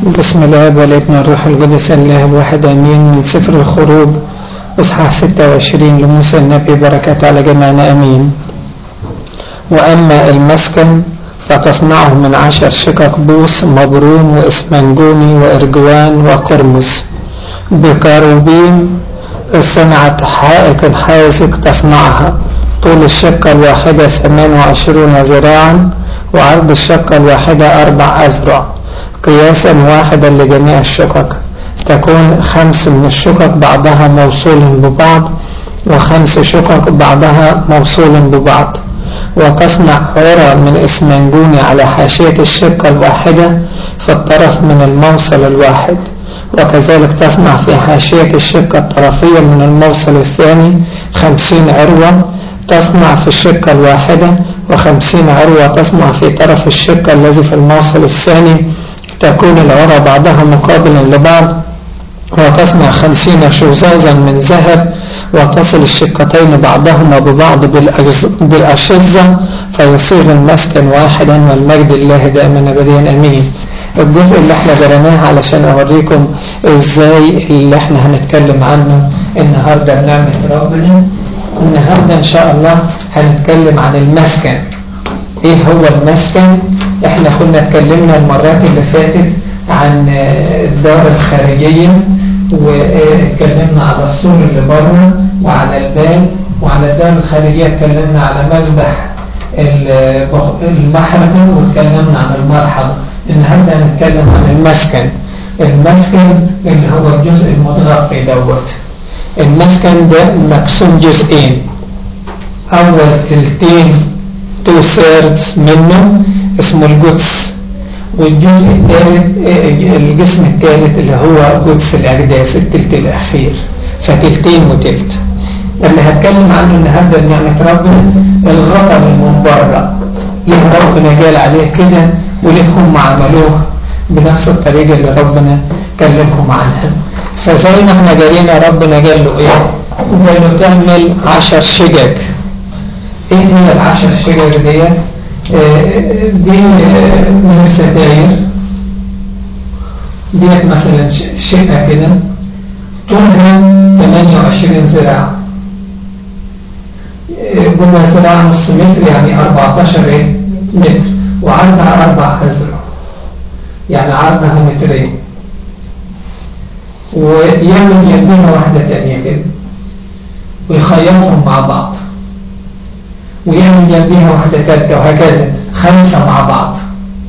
بسم الله والابن الروح القدس الله واحد امين من سفر الخروج اصحاح 26 لموسى النبي بركات على جميعنا امين واما المسكن فتصنعه من عشر شقق بوس مبروم واسمنجوني وارجوان وقرمز بكاروبيم صنعت حائق حازق تصنعها طول الشقة الواحدة 28 ذراعا وعرض الشقة الواحدة أربع أذرع قياسا واحدا لجميع الشقق تكون خمس من الشقق بعضها موصول ببعض وخمس شقق بعضها موصول ببعض وتصنع عرى من اسمنجوني على حاشية الشقة الواحدة في الطرف من الموصل الواحد وكذلك تصنع في حاشية الشقة الطرفية من الموصل الثاني خمسين عروة تصنع في الشقة الواحدة وخمسين عروة تصنع في طرف الشقة الذي في الموصل الثاني تكون العرى بعضها مقابلا لبعض وتصنع خمسين شزازا من ذهب وتصل الشقتين بعضهما ببعض بالأشزة فيصير المسكن واحدا والمجد الله دائما أبديا أمين الجزء اللي احنا درناه علشان أوريكم ازاي اللي احنا هنتكلم عنه النهاردة بنعمة ربنا النهاردة ان شاء الله هنتكلم عن المسكن ايه هو المسكن احنا كنا اتكلمنا المرات اللي فاتت عن الدار الخارجية واتكلمنا على السور اللي بره وعلى الباب وعلى الدار الخارجية اتكلمنا على مذبح المحرقة واتكلمنا عن المرحض النهاردة هنتكلم عن المسكن المسكن اللي هو الجزء المتغطي دوت المسكن ده مقسوم جزئين اول تلتين تو ثيردز منه اسمه الجدس والجزء الثالث الجسم الثالث اللي هو قدس الاقداس التلت الاخير فتلتين وتلت اللي هتكلم عنه النهارده بنعمه ربنا الغطا من بره ليه ربنا قال عليه كده وليه هم عملوه بنفس الطريقه اللي ربنا كلمهم عنها فزي ما احنا جرينا ربنا قال له ايه قال له تعمل عشر شجج ايه هي العشر شجج دي اه دي من الستاير ديت مثلا شقة كده طولها 28 ذراع قلنا ذراع نص متر يعني 14 ايه متر وعرضها أربع أذرع يعني عرضها مترين ويعمل يمينة واحدة تانية كده ويخيطهم مع بعض ويعمل جنبيها واحدة ثالثة وهكذا خمسة مع بعض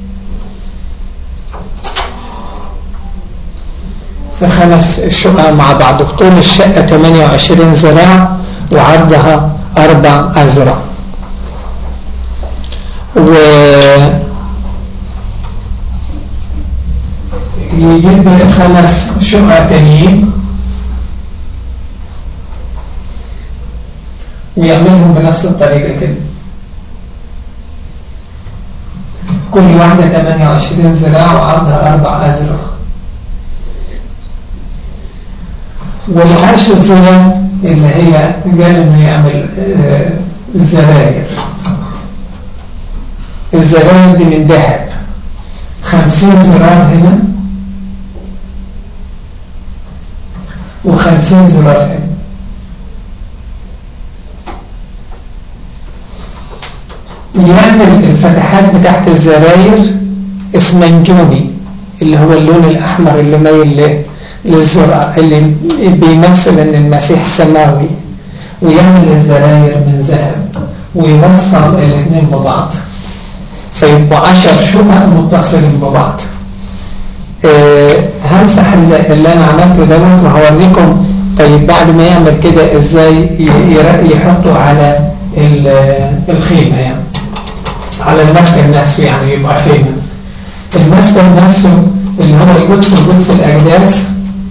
فخمس شقق مع بعض طول الشقة 28 ذراع وعرضها أربع أذرع و يجيب خمس شقق تانيين ويعملهم بنفس الطريقة كده كل واحدة 28 ذراع وعرضها أربع أذرع والعشر ذراع اللي هي قال إنه يعمل الزراير الزراير دي من ذهب 50 ذراع هنا وخمسين ذراع هنا يعمل الفتحات بتاعت الزراير اسمنجوني اللي هو اللون الأحمر اللي مايل للزرع اللي بيمثل ان المسيح سماوي ويعمل الزراير من ذهب ويوصل الاثنين ببعض فيبقوا عشر شقق متصلين ببعض أه همسح اللي انا عملته دوت وهوريكم طيب بعد ما يعمل كده ازاي يحطه على الخيمة يعني على المسكن نفسه يعني يبقى خيمة المسكن نفسه اللي هو القدس القدس الأقداس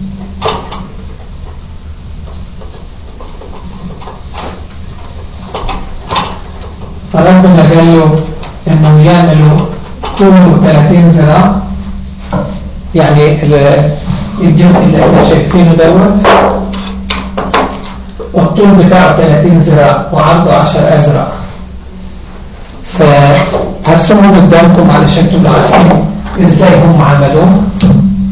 فربنا قال له انه يعملوا طوله 30 ذراع يعني الجزء اللي احنا شايفينه دوت والطول بتاعه 30 ذراع وعرضه 10 أذرع فهرسمهم قدامكم علشان تبقوا عارفين ازاي هم عملوه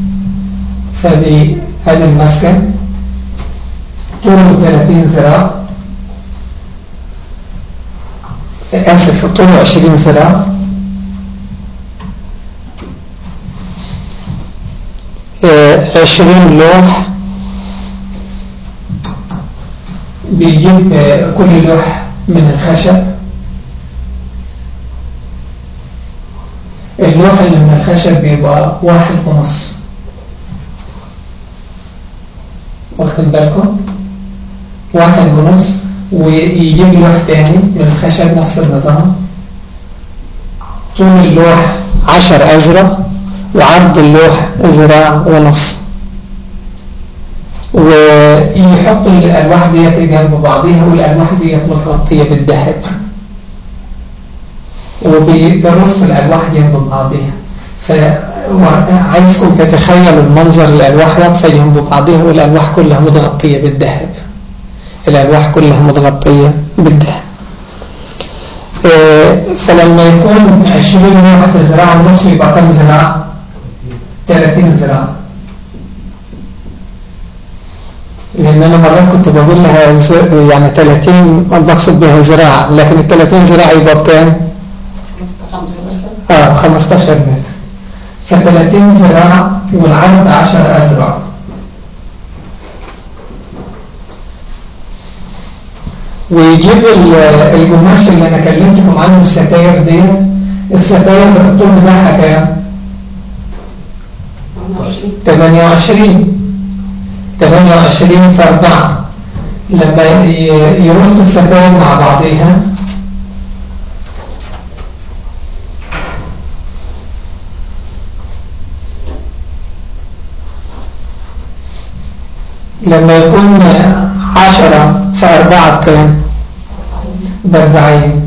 فدي هذا المسكن طوله 30 ذراع اسف طوله 20 ذراع عشرين لوح بيجيب كل لوح من الخشب اللوح اللي من الخشب بيبقى واحد ونص واخد بالكم واحد ونص ويجيب لوح تاني من الخشب نفس النظام طول اللوح عشر أزرق وعرض اللوح ذراع ونص ويحط الألواح ديت جنب بعضيها والألواح ديت متغطية بالذهب وبيرص الألواح جنب بعضيها فعايزكم تتخيلوا المنظر الألواح واقفة جنب بعضيها والألواح كلها متغطية بالذهب الألواح كلها متغطية بالذهب فلما يكون 20 واحد ذراع ونص يبقى كم ذراع 30 ذراع لان انا مرات كنت بقول لها يعني 30 بقصد بها ذراع لكن ال 30 ذراع يبقى بكام اه 15 متر ف 30 ذراع والعرض 10 اذرع ويجيب القماش اللي انا كلمتكم عنه الستاير دي الستاير الطول بتاعها كام 28 28 في 4 لما يرص الستاير مع بعضها لما يكون 10 في 4 بكام ب 40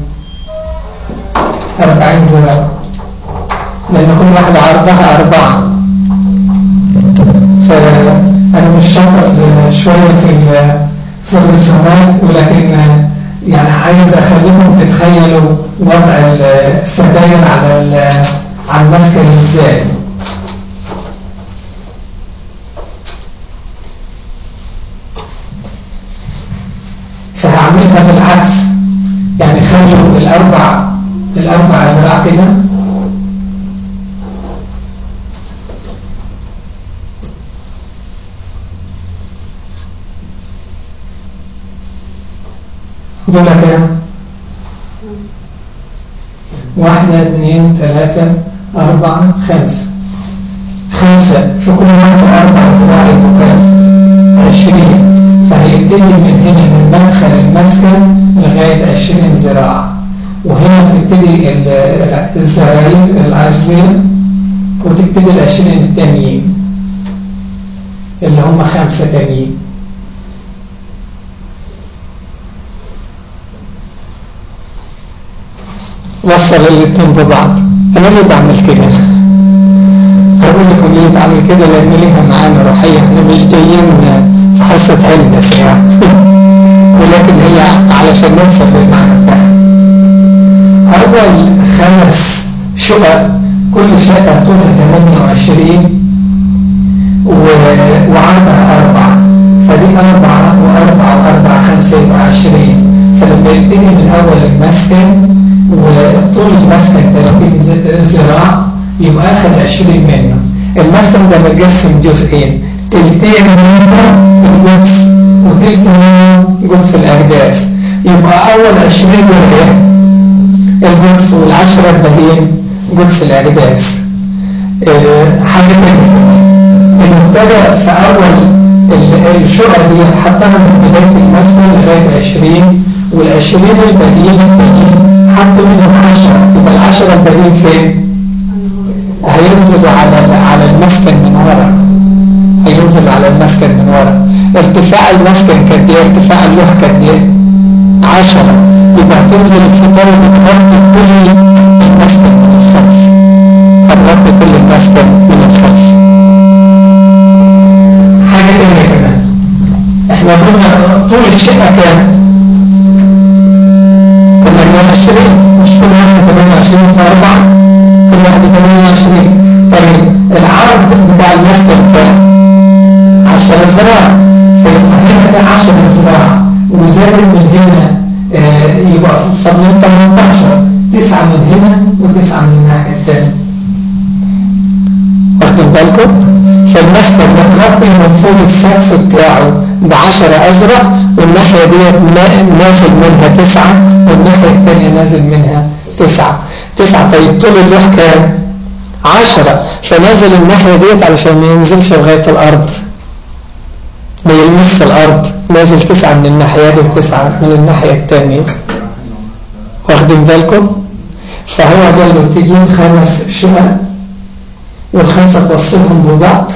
40 ذراع لأن كل واحدة عرضها 4 فأنا مش شاطر شوية في في الرسومات ولكن يعني عايز أخليكم تتخيلوا وضع الستاير على على المسكن ازاي فهعملها بالعكس يعني خلوا الأربع الأربع أزرع كده دول كام واحدة اثنين ثلاثة أربعة خمسة خمسة في كل واحدة أربع زراعي مكان عشرين فهيبتدي من هنا من مدخل المسكن لغاية عشرين زراعة وهنا تبتدي الزراير العجزية وتبتدي العشرين التانيين اللي هم خمسة تانيين وصل الاثنين ببعض انا ليه بعمل كده اقول لكم ليه بعمل كده لان ليها معاني روحيه احنا مش جايين في حصه هندسه يعني ولكن هي علشان نوصل للمعنى بتاعها اول خمس شقق كل شقه طولها 28 وعرضها أربعة فدي أربعة وأربعة وأربعة خمسة يبقى عشرين فلما يبتدي من أول المسكن وطول المسكن 30 ذراع يبقى اخد 20 منه المسكن ده متقسم جزئين تلتين منه الجنس وتلت منه جنس الاحداث يبقى اول 20 ورقه الجنس والعشرة الباقيين جنس الاحداث اه حاجه ثانيه المبتدا في اول الشقه دي حطها من بدايه المسكن لغايه 20 وال20 الباقيين الباقيين حط منهم عشرة يبقى العشرة الباقيين فين هينزلوا على على المسكن من ورا هينزل على المسكن من ورا ارتفاع المسكن قد ايه ارتفاع اللوح قد ايه 10 يبقى هتنزل الستاره بتغطي كل المسكن من الخلف هتغطي كل المسكن من الخلف حاجه ثانيه كمان احنا قلنا طول الشقه كام 28 مش كل واحدة 28 في 4 كل واحدة 28 طيب العرض بتاع المسكن كام 10 ذراع فيبقى هنا ده 10 ذراع وزادت من هنا آه يبقى فاضلين 18 تسعة من هنا وتسعة من الناحية الثانية واخدين بالكم؟ فالمسكن ده مغطي من فوق السقف بتاعه ب 10 ازرق والناحية ديت نازل منها تسعة والناحية الثانية نازل منها تسعة تسعة طيب طول اللوح كام؟ 10 فنازل الناحية ديت علشان ما ينزلش لغاية الأرض ما يلمس الأرض نازل تسعة من الناحية دي وتسعة من الناحية الثانية واخدين بالكم فهو قال له تجيب خمس شقق والخمسة توصلهم ببعض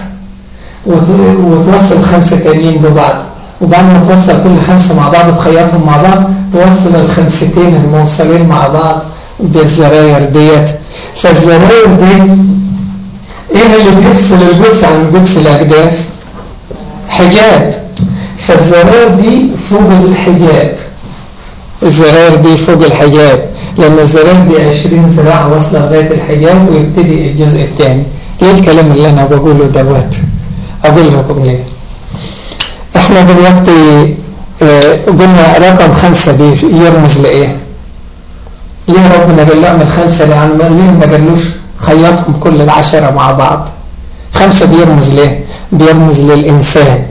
وتوصل خمسة تانيين ببعض وبعد ما توصل كل خمسة مع بعض تخيطهم مع بعض توصل الخمستين الموصلين مع بعض بالزراير ديت فالزراير دي ايه اللي بيفصل الجثة عن جثة الاقداس حجاب فالزراير دي فوق الحجاب الزراير دي فوق الحجاب لأن الزراير دي 20 ذراع واصلة لغاية الحجاب ويبتدي الجزء الثاني ليه الكلام اللي أنا بقوله دوت أقول لكم ليه احنا دلوقتي اه قلنا رقم خمسة دي يرمز لإيه ليه ربنا قال لهم الخمسة لأن ليه ما قالوش خيطهم كل العشرة مع بعض خمسة بيرمز ليه بيرمز للإنسان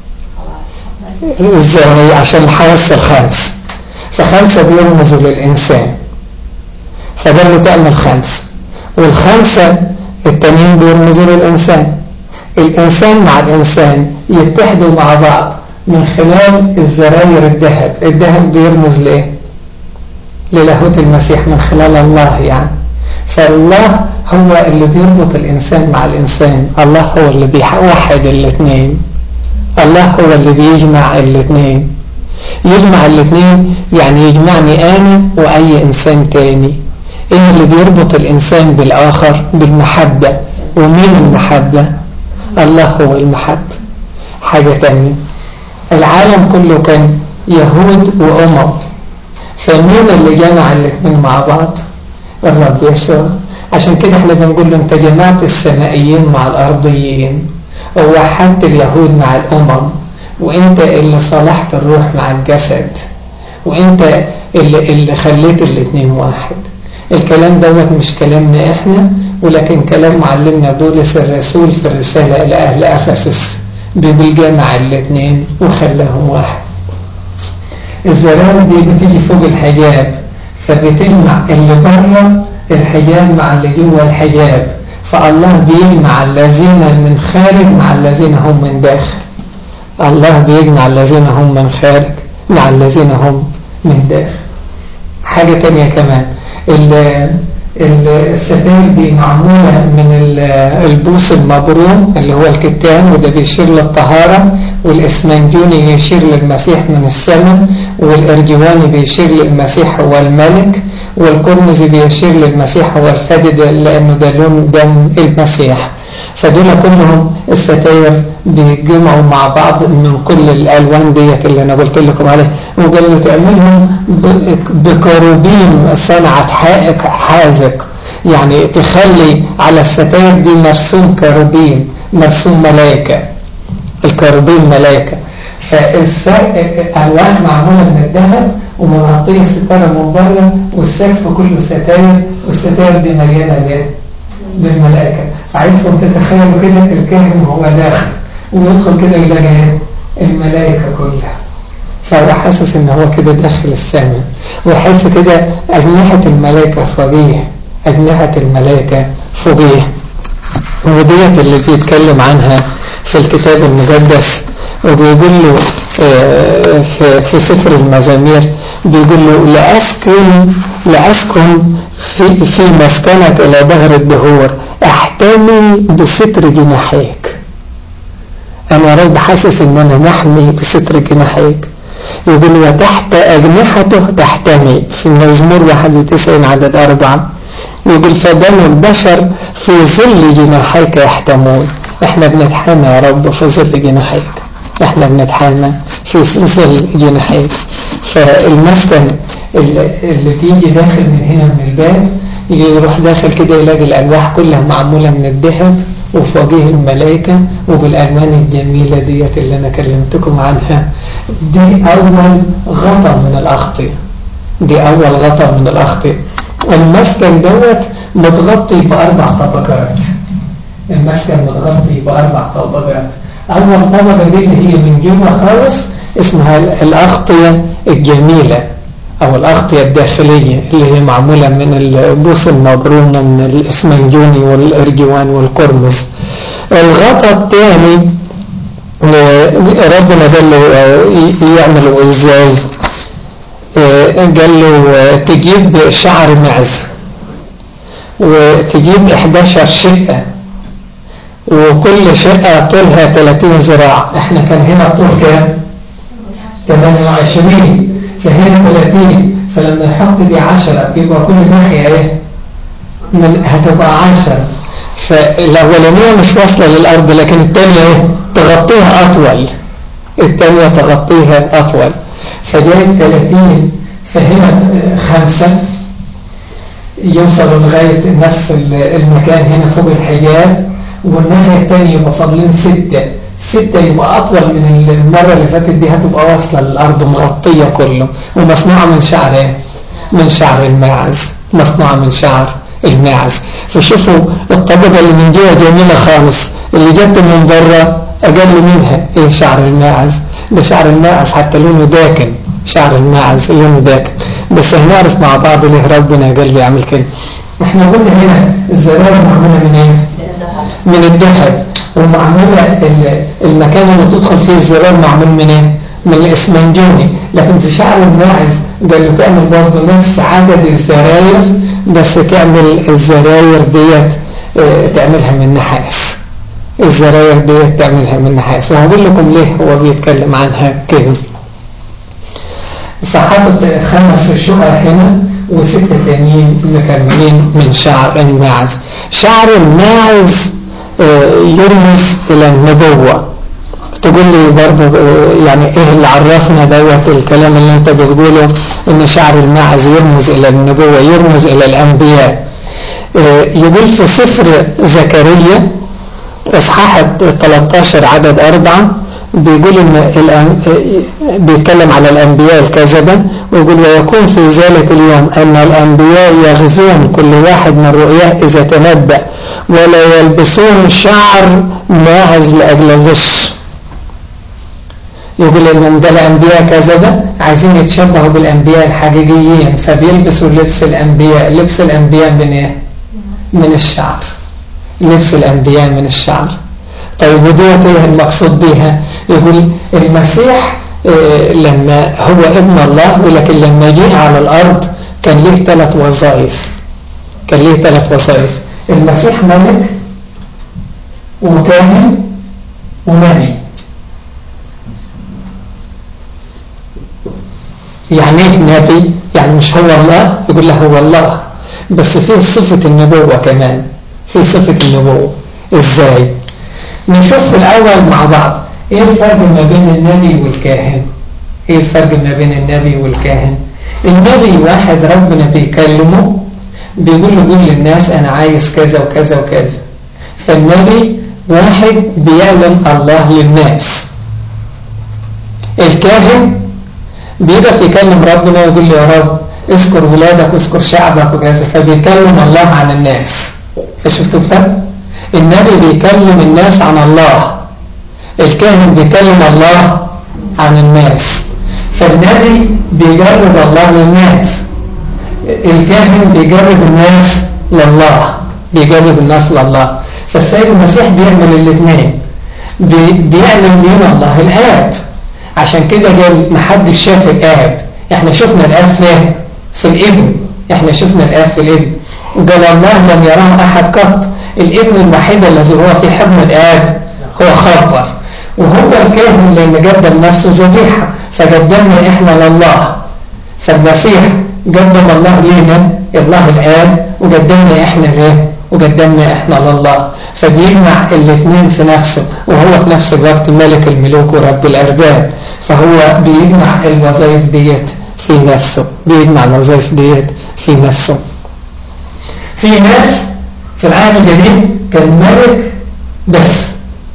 ازاي عشان الحواس الخمس فخمسة بيرمزوا للإنسان فقال له تعمل خمسة والخمسة التانيين بيرمزوا للإنسان الإنسان مع الإنسان يتحدوا مع بعض من خلال الزراير الذهب الذهب بيرمز لإيه للاهوت المسيح من خلال الله يعني فالله هو اللي بيربط الإنسان مع الإنسان الله هو اللي بيوحد الاثنين الله هو اللي بيجمع الاثنين يجمع الاثنين يعني يجمعني أنا وأي إنسان تاني إيه اللي بيربط الإنسان بالآخر بالمحبة ومين المحبة الله هو المحبة حاجة تانية العالم كله كان يهود وأمم فمين اللي جمع الاثنين مع بعض الرب يسوع عشان كده احنا بنقول له انت جمعت السمائيين مع الأرضيين ووحدت اليهود مع الأمم وانت اللي صلحت الروح مع الجسد وانت اللي, اللي خليت الاثنين واحد الكلام دوت مش كلامنا احنا ولكن كلام معلمنا بولس الرسول في الرسالة إلى أهل أفسس بالجامع الاثنين وخلاهم واحد الزرار دي بتيجي فوق الحجاب فبتجمع اللي بره الحجاب مع اللي جوه الحجاب فالله بيجمع الذين من خارج مع الذين هم من داخل الله بيجمع الذين هم من خارج مع الذين هم من داخل حاجة تانية كمان الستائر دي معمولة من البوس المبروم اللي هو الكتان وده بيشير للطهارة والإسمنجوني يشير للمسيح من السماء والإرجواني بيشير للمسيح هو الملك والقرمزي بيشير للمسيح هو الفدد لأنه ده لون دم المسيح فدول كلهم الستاير بيتجمعوا مع بعض من كل الألوان ديت اللي أنا قلت لكم عليها وقال له تعملهم بكروبين صنعت حائق حازق يعني تخلي على الستاير دي مرسوم كروبين مرسوم ملائكة الكروبين ملائكة فالألواح معمولة من الذهب ومغطية الستارة من بره والسقف كله ستاير والستاير دي مليانة بالملائكة عايزكم تتخيلوا كده الكاهن وهو داخل ويدخل كده يلاقي الملائكة كلها فهو حاسس ان هو كده داخل السماء وحاسس كده أجنحة الملائكة فوقيه أجنحة الملائكة فوقيه وديت اللي بيتكلم عنها في الكتاب المقدس وبيقول له في سفر المزامير بيقول له لأسكن لأسكن في, في مسكنك إلى ظهر الدهور احتمي بستر جناحيك أنا رب حاسس إن أنا محمي بستر جناحيك يقول وتحت أجنحته تحتمي في مزمور 91 عدد أربعة يقول فبنو البشر في ظل جناحيك يحتمون احنا بنتحامى يا رب في ظل جناحيك احنا بنتحامى في ظل جناحيك فالمسكن اللي بيجي داخل من هنا من الباب يروح داخل كده يلاقي الألواح كلها معمولة من الذهب وفوقيه الملائكة وبالألوان الجميلة ديت اللي أنا كلمتكم عنها دي أول غطى من الأخطية دي أول غطى من الأخطية المسكن دوت متغطي بأربع طبقات المسكن متغطي بأربع طبقات أول طبقة دي اللي هي من جوه خالص اسمها الأغطية الجميلة أو الأغطية الداخلية اللي هي معمولة من البوص المبرومة من الإسمنجوني والإرجوان والقرمز الغطاء الثاني ربنا قال له يعملوا ازاي قال له تجيب شعر معز وتجيب 11 شقة وكل شقة طولها 30 ذراع احنا كان هنا طول كام 28 فهنا 30 فلما يحط دي 10 يبقى كل ناحية ايه من هتبقى 10 فالاولانية مش واصلة للارض لكن الثانية ايه تغطيها اطول الثانية تغطيها اطول فجايب 30 فهنا خمسة يوصلوا لغاية نفس المكان هنا فوق الحجاب والناحية الثانية يبقى فاضلين ستة ستة يبقى أطول من المرة اللي فاتت دي هتبقى واصلة للأرض مغطية كله ومصنوعة من شعر ايه؟ من شعر الماعز مصنوعة من شعر الماعز فشوفوا الطبقة اللي من جوه جميلة خالص اللي جت من بره أقل منها ايه شعر الماعز ده شعر الماعز حتى لونه داكن شعر الماعز لونه داكن بس هنعرف مع بعض ليه ربنا قال لي اعمل كده احنا قلنا هنا الزرار معمولة من ايه من الذهب ومعمولة المكان اللي تدخل فيه الزرار معمول من ايه من الاسمنجوني لكن في شعر الماعز قال له تعمل برضه نفس عدد الزراير بس تعمل الزراير ديت اه تعملها من نحاس الزراير ديت تعملها من نحاس وهقول لكم ليه هو بيتكلم عنها كده فحطت خمس شقق هنا وستة تانيين مكملين من شعر الماعز شعر الماعز يرمز إلى النبوة تقول لي برضه يعني ايه اللي عرفنا دوت الكلام اللي انت بتقوله ان شعر الماعز يرمز الى النبوة يرمز الى الانبياء يقول في سفر زكريا اصحاح 13 عدد أربعة بيقول ان بيتكلم على الانبياء الكذبة ويقول ويكون في ذلك اليوم ان الانبياء يغزون كل واحد من رؤياه اذا تنبأ ولا يلبسون شعر ماعز لاجل الغش يقول انهم ده الانبياء كذبة عايزين يتشبهوا بالانبياء الحقيقيين فبيلبسوا لبس الانبياء لبس الانبياء من ايه من الشعر لبس الانبياء من الشعر طيب وديت ايه المقصود بيها يقول المسيح إيه لما هو ابن الله ولكن لما جه على الارض كان ليه ثلاث وظائف كان ليه ثلاث وظائف المسيح ملك وكاهن ونبي يعني ايه نبي يعني مش هو الله يقول له هو الله بس فيه صفة النبوة كمان فيه صفة النبوة ازاي نشوف الأول مع بعض ايه الفرق ما بين النبي والكاهن ايه الفرق ما بين النبي والكاهن النبي واحد ربنا بيكلمه بيقول له قول للناس انا عايز كذا وكذا وكذا فالنبي واحد بيعلن الله للناس الكاهن بيقف يكلم ربنا ويقول له يا رب اذكر ولادك واذكر شعبك وكذا فبيكلم الله عن الناس فشفتوا الفرق النبي بيكلم الناس عن الله الكاهن بيكلم الله عن الناس فالنبي بيجرب الله للناس الكاهن بيجرب الناس لله بيجرب الناس لله فالسيد المسيح بيعمل الاثنين بي بيعلن مين الله الآب عشان كده قال محدش شاف الآب احنا شفنا الآب فين في الابن احنا شفنا الآب في الابن قال الله لم يراه أحد قط الابن الوحيد الذي هو في حضن الآب هو خبر وهو الكاهن لأن قدم نفسه ذبيحة فقدمنا إحنا لله فالمسيح قدم الله لينا الله الآب وقدمنا إحنا ليه وقدمنا إحنا لله فبيجمع الاثنين في نفسه وهو في نفس الوقت ملك الملوك ورب الأرباب فهو بيجمع الوظائف ديت في نفسه بيجمع الوظائف ديت في نفسه في ناس في العالم الجديد كان ملك بس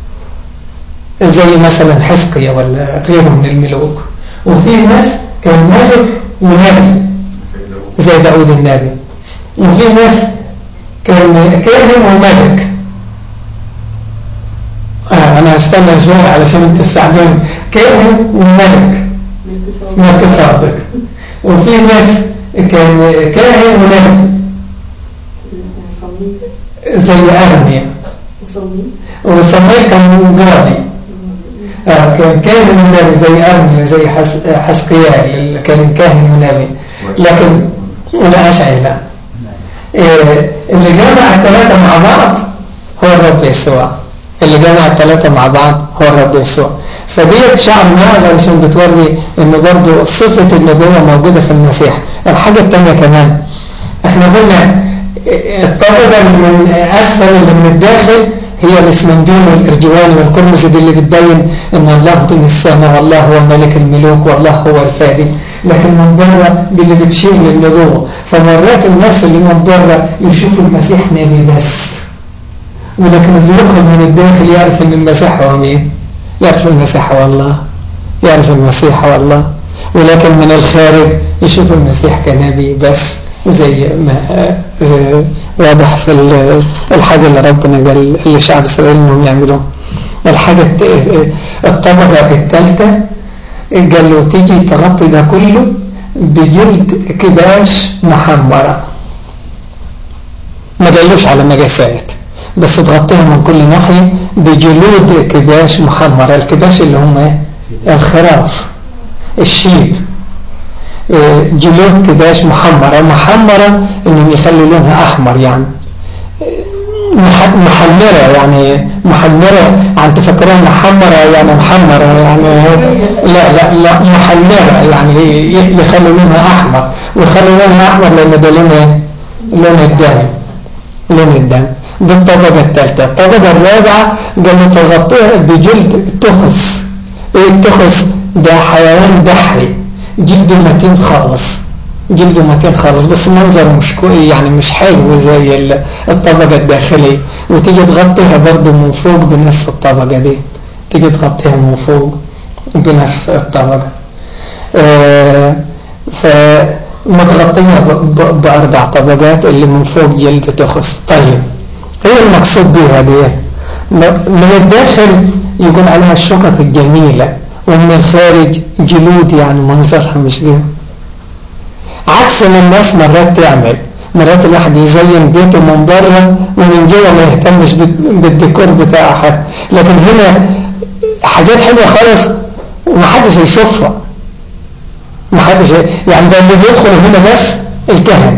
زي مثلا حسقية ولا غيره من الملوك وفي ناس كان ملك ونبي زي داود النبي وفي ناس كان كاهن وملك آه أنا هستنى شوية علشان انت تستعجلني كاهن وملك ملك صادق وفي ناس كان كاهن ونبي زي أرميا وصميل كان جاري آه كان كاهن ونبي زي أرميا زي حسقيال اللي كان كاهن ونبي لكن لا أشعي لا إيه اللي جمع الثلاثة مع بعض هو الرب يسوع اللي جمع الثلاثة مع بعض هو الرب يسوع فديت شعر ناعز علشان بتوري ان برضو صفة النبوة موجودة في المسيح الحاجة الثانية كمان احنا قلنا الطبقة من اسفل اللي من الداخل هي الاسمندون والارجوان والقرمز دي اللي بتبين ان الله من السماء والله هو ملك الملوك والله هو الفادي لكن من بره دي اللي بتشير للنبوة فمرات الناس اللي من بره يشوفوا المسيح نبي بس ولكن اللي يدخل من الداخل يعرف ان المسيح هو مين يعرف المسيح هو الله يعرف المسيح هو الله ولكن من الخارج يشوف المسيح كنبي بس زي ما واضح في الحاجة اللي ربنا قال لشعب إسرائيل انهم يعملوها الحاجة الطبقة الثالثة قال له تيجي تغطي ده كله بجلد كباش محمرة ما قالوش على مجاسات بس تغطيها من كل ناحية بجلود كباش محمرة الكباش اللي هم ايه الخراف الشيب جلود كباش محمرة محمرة انهم يخلوا لونها احمر يعني محمرة يعني محمرة عن تفكرها محمرة يعني محمرة يعني لا لا لا محمرة يعني يخلوا لونها احمر ويخلوا لونها احمر لان ده لون لون الدم لون الدم دي الطبقة الثالثة الطبقة الرابعة قالوا تغطيها بجلد تخس ايه التخس ده حيوان بحري جلده متين خالص جلده متين خالص بس منظر مش كويس يعني مش حلو زي الطبقة الداخلية وتيجي تغطيها برضه من فوق بنفس الطبقة دي تيجي تغطيها من فوق بنفس الطبقة آه فمتغطية بأربع طبقات اللي من فوق جلد تخص طيب هي المقصود بها ديت من الداخل يقول عليها الشقق الجميلة ومن الخارج جلود يعني منظرها مش جميل عكس ما الناس مرات تعمل مرات الواحد يزين بيته من بره ومن جوه ما يهتمش بالديكور بتاع حد لكن هنا حاجات حلوة خالص ومحدش هيشوفها محدش يعني ده اللي بيدخل هنا بس الكهن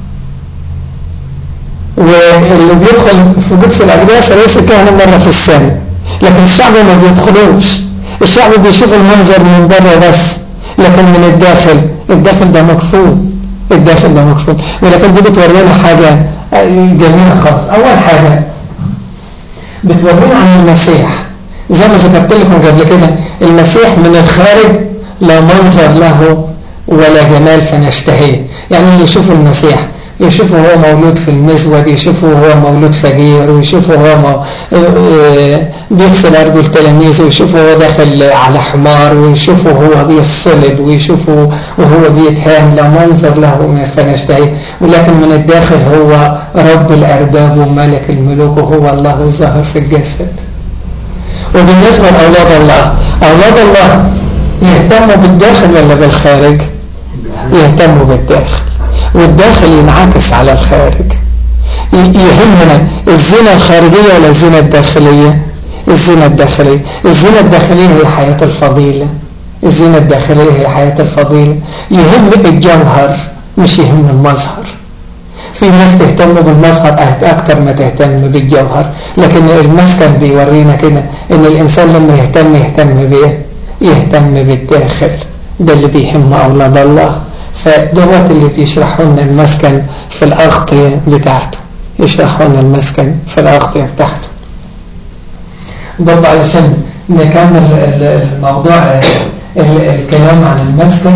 واللي بيدخل في قدس الأقداس رئيس الكهنة مرة في السنة لكن الشعب ما بيدخلوش الشعب بيشوف المنظر من بره بس لكن من الداخل الداخل ده مكفول الداخل ده مكفول ولكن دي بتورينا حاجة جميلة خالص أول حاجة بتورينا عن المسيح زي ما ذكرت لكم قبل كده المسيح من الخارج لا منظر له ولا جمال فنشتهيه يعني اللي يشوف المسيح يشوفه هو مولود في المزود يشوفه هو مولود فقير ويشوفه هو مو... بيغسل أرجل تلاميذه ويشوفه هو داخل على حمار ويشوفه هو بيصلب ويشوفه وهو بيتهان لا منظر له فنشتهي ولكن من الداخل هو رب الأرباب وملك الملوك وهو الله الظاهر في الجسد وبالنسبة لأولاد الله أولاد الله يهتموا بالداخل ولا بالخارج يهتموا بالداخل والداخل ينعكس على الخارج يهمنا الزنا الخارجية ولا الزنا الداخلية الزنا الداخلية الزنا الداخلية هي حياة الفضيلة الزنا الداخلية هي حياة الفضيلة يهم الجوهر مش يهم المظهر في ناس تهتم بالمظهر أكتر ما تهتم بالجوهر لكن المسكن بيورينا كده ان الإنسان لما يهتم يهتم بإيه يهتم بالداخل ده اللي بيهم أولاد الله فدوت اللي بيشرحوا لنا المسكن في الأغطية بتاعته يشرحوا لنا المسكن في الأغطية بتاعته برضه علشان نكمل الموضوع الكلام عن المسكن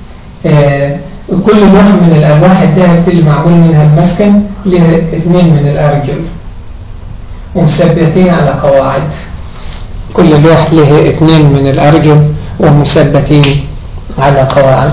كل نوع من الألواح الذهب اللي معمول منها المسكن لها اثنين من الأرجل ومثبتين على قواعد كل لوح له اثنين من الأرجل ومثبتين على قواعد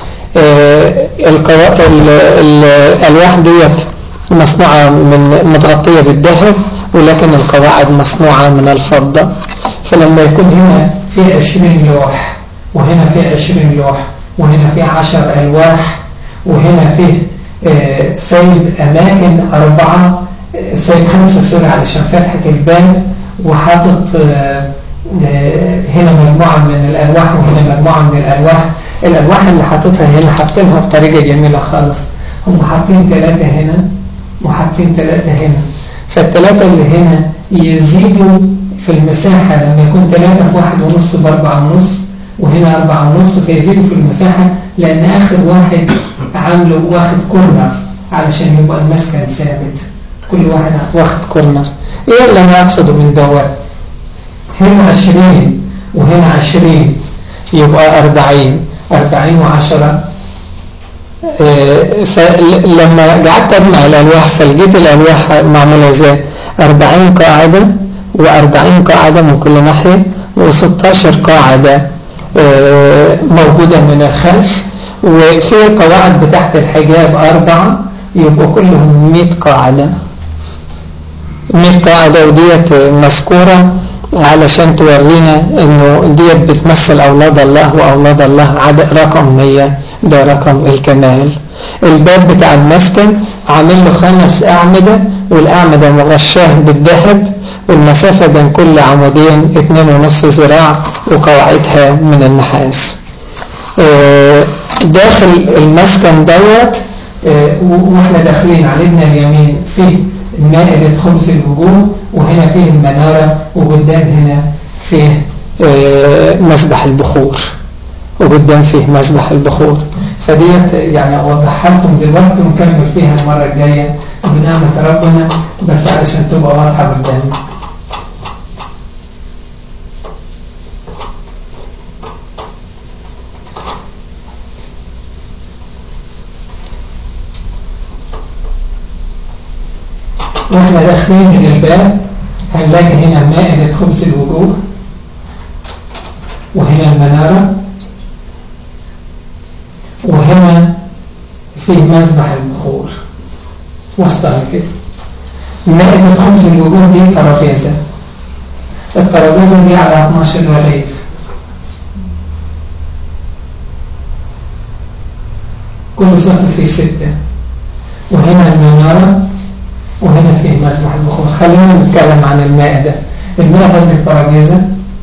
الألواح ديت مصنوعة من متغطية بالذهب ولكن القواعد مصنوعة من الفضة فلما يكون هنا في عشرين لوح وهنا في عشرين لوح وهنا في عشر ألواح وهنا في آه، سيد أماكن أربعة آه، سيد خمسة سوري علشان فتحة الباب وحاطط آه، هنا مجموعة من الألواح وهنا مجموعة من الألواح الألواح اللي حاططها هنا حاطينها بطريقة جميلة خالص هم حاطين ثلاثة هنا وحاطين ثلاثة هنا فالثلاثة اللي هنا يزيدوا في المساحة لما يكون ثلاثة في واحد ونص بأربعة ونص وهنا أربعة ونص فيزيدوا في المساحة لأن آخر واحد عامله واخد كورنر علشان يبقى المسكن ثابت كل واحد واخد كورنر إيه اللي أنا أقصده من دوت هنا عشرين وهنا عشرين يبقى أربعين أربعين وعشرة آه، فلما قعدت أجمع الألواح فلقيت الألواح معمولة ازاي 40 قاعدة و40 قاعدة من كل ناحية و16 قاعدة آه، موجودة من الخلف وفي القواعد بتاعت الحجاب أربعة يبقوا كلهم 100 قاعدة 100 قاعدة وديت مذكورة علشان تورينا انه ديت بتمثل اولاد الله واولاد الله عدد رقم 100 ده رقم الكمال الباب بتاع المسكن عامل له خمس اعمدة والاعمدة مغشاه بالذهب والمسافة بين كل عمودين اتنين ونص ذراع وقواعدها من النحاس آه، داخل المسكن دوت آه، واحنا داخلين على اليمين فيه مائدة خمس الوجوه وهنا فيه المنارة وقدام هنا فيه آه، مسبح البخور وقدام فيه مسبح البخور فديت يعني اوضحها لكم دلوقتي ونكمل فيها المرة الجاية بنعمة ربنا بس علشان تبقى واضحة قدامنا واحنا داخلين من الباب هنلاقي هنا مائدة خبز الوجوه وهنا المنارة وهنا في مذبح البخور وسطها كده مائدة خبز الوجوه دي ترابيزة الترابيزة دي على 12 رغيف كل صف فيه ستة وهنا المنارة وهنا فيه مسبح البخور خلينا نتكلم عن المائدة المائدة دي الترابيزة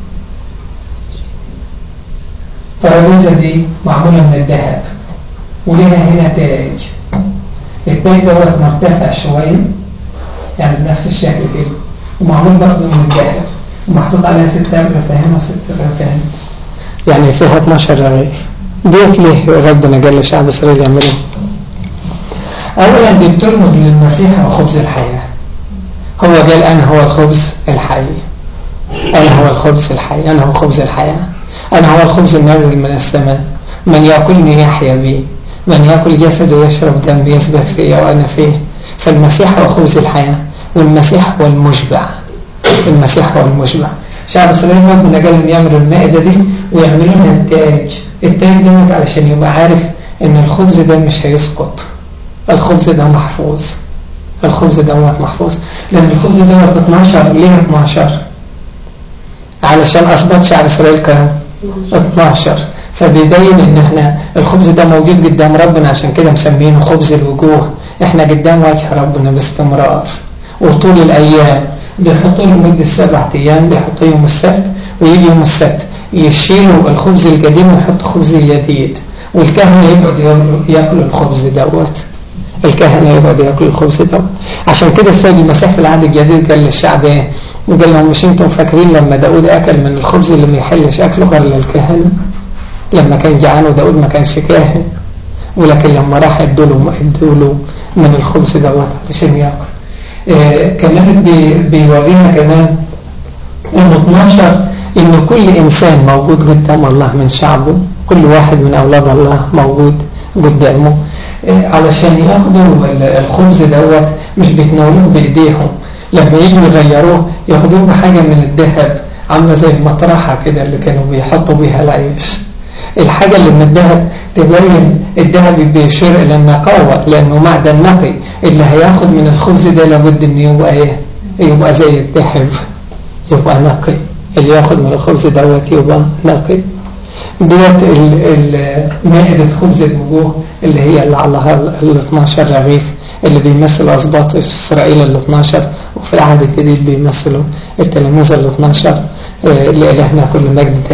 الترابيزة دي معمولة من الذهب وليها هنا تاج التاج دوت مرتفع شوية يعني بنفس الشكل كده ومعمول برضه من الذهب ومحطوط عليها ست رغيف هنا وست رغيف هنا يعني فيها 12 رغيف ديت ليه ربنا قال لشعب اسرائيل يعملها أولا دي بترمز للمسيح وخبز الحياة هو قال أنا هو الخبز الحي أنا هو الخبز الحي أنا هو خبز الحياة أنا هو الخبز النازل من السماء من يأكلني يحيا بي من يأكل جسد ويشرب دم يثبت فيه وأنا فيه فالمسيح هو خبز الحياة والمسيح هو المشبع المسيح هو المشبع شعب إسرائيل ربنا قال يعملوا المائدة دي ويعملوا لها التاج التاج ده علشان يبقى عارف ان الخبز ده مش هيسقط الخبز ده محفوظ الخبز ده محفوظ لأن الخبز ده 12 ليه 12 علشان أثبت شعر إسرائيل كام 12 فبيبين ان احنا الخبز ده موجود قدام ربنا عشان كده مسمينه خبز الوجوه احنا قدام وجه ربنا باستمرار وطول الايام بيحطوا له مدة سبعة ايام بيحطوا يوم السبت ويجي يوم السبت يشيلوا الخبز القديم ويحطوا خبز جديد والكهنة يقعدوا ياكلوا الخبز دوت الكهنة يقعدوا ياكلوا الخبز ده عشان كده السيد المسيح في العهد الجديد قال للشعب ايه قال لهم مش انتم فاكرين لما داود اكل من الخبز اللي ما يحلش اكله غير للكهنة لما كان جعان وداود ما كانش كاهن ولكن لما راح ادوا له من الخبز دوت عشان ياكل آه كمان بي بيورينا كمان انه 12 ان كل انسان موجود قدام الله من شعبه كل واحد من اولاد الله موجود قدامه علشان ياخدوا الخبز دوت مش بيتناولوه بايديهم لما يجوا يغيروه ياخدوه بحاجة من الذهب عاملة زي المطرحة كده اللي كانوا بيحطوا بيها العيش الحاجة اللي من الذهب تبين الذهب بيشير إلى النقاوة لأنه معدن نقي اللي هياخد من الخبز ده لابد إنه يبقى إيه يبقى زي الذهب يبقى نقي اللي ياخد من الخبز دوت يبقى نقي ديت مائدة خبز الوجوه اللي هي اللي علىها ال 12 رغيف اللي بيمثل أسباط إسرائيل ال 12 وفي العهد الجديد بيمثلوا التلاميذ ال 12 لإلهنا كل مجد